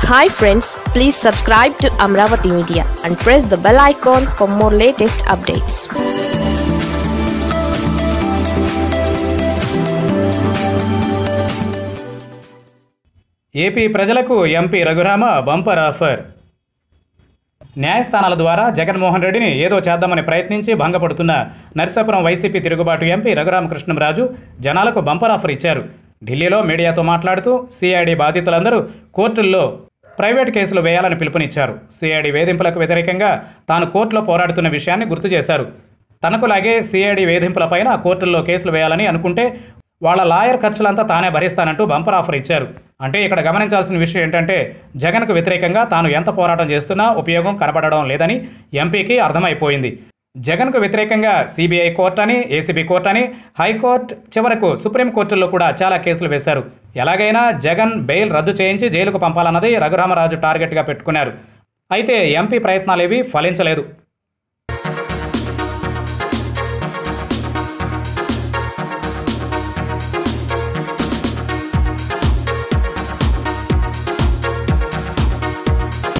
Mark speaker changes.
Speaker 1: hi friends please subscribe to Amaravati media and press the bell icon for more latest updates
Speaker 2: AP ప్రజలకు MP Raghurama bumper offer న్యాయస్థానాల ద్వారా జగన్మోహన్ రెడ్డిని ఏదో చేద్దామని ప్రయత్నించి భంగపడుతున్న నర్సాపురం వైసీపీ తిరుగుబాటు ఎంపీ రఘురామకృష్ణంరాజు జనాలకు బంపర్ ఆఫర్ ఇచ్చారు ఢిల్లీలో మీడియాతో మాట్లాడుతూ సిఐడి బాధితులందరూ కోర్టుల్లో ప్రైవేట్ కేసులు వేయాలని పిలుపునిచ్చారు సిఐడి వేధింపులకు వ్యతిరేకంగా తాను కోర్టులో పోరాడుతున్న విషయాన్ని గుర్తు చేశారు తనకులాగే సిఐడి వేధింపులపైన కోర్టుల్లో కేసులు వేయాలని అనుకుంటే వాళ్ళ లాయర్ ఖర్చులంతా తానే భరిస్తానంటూ బంపర్ ఆఫర్ ఇచ్చారు అంటే ఇక్కడ గమనించాల్సిన విషయం ఏంటంటే జగన్కు వ్యతిరేకంగా తాను ఎంత పోరాటం చేస్తున్నా ఉపయోగం కనపడడం లేదని ఎంపీకి అర్థమైపోయింది జగన్కు వ్యతిరేకంగా సిబిఐ కోర్టు అని ఏసీబీ కోర్టు అని హైకోర్టు చివరకు సుప్రీంకోర్టుల్లో కూడా చాలా కేసులు వేశారు ఎలాగైనా జగన్ బెయిల్ రద్దు చేయించి జైలుకు పంపాలన్నది రఘురామరాజు టార్గెట్గా పెట్టుకున్నారు అయితే ఎంపీ ప్రయత్నాలేవి ఫలించలేదు